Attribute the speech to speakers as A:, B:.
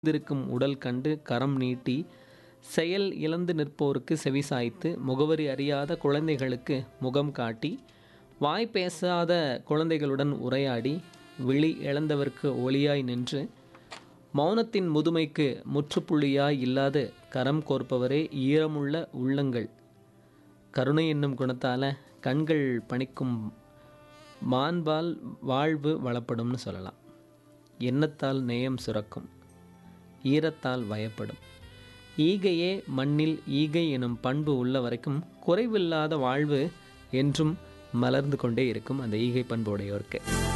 A: இருக்கும் உடல் கண்டு கரம் நீட்டி செயல் இழந்து நிற்போருக்கு செவிசாய்த்து முகவரி அறியாத குழந்தைகளுக்கு முகம் காட்டி வாய் பேசாத குழந்தைகளுடன் உரையாடி விழி இழந்தவர்க்கு ஒளியாய் நின்று மௌனத்தின் முதுமைக்கு முற்றுப்புள்ளியாய் இல்லாது கரம் கோர்ப்பவரே ஈரமுள்ள உள்ளங்கள் கருணை என்னும் குணத்தால் கண்கள் பணிக்கும் மாண்பால் வாழ்வு வளப்படும்னு சொல்லலாம் எண்ணத்தால் நேயம் சுரக்கும் ஈரத்தால் வயப்படும் ஈகையே மண்ணில் ஈகை எனும் பண்பு உள்ள வரைக்கும் குறைவில்லாத வாழ்வு என்றும் மலர்ந்து கொண்டே இருக்கும் அந்த ஈகை பண்புடையோருக்கு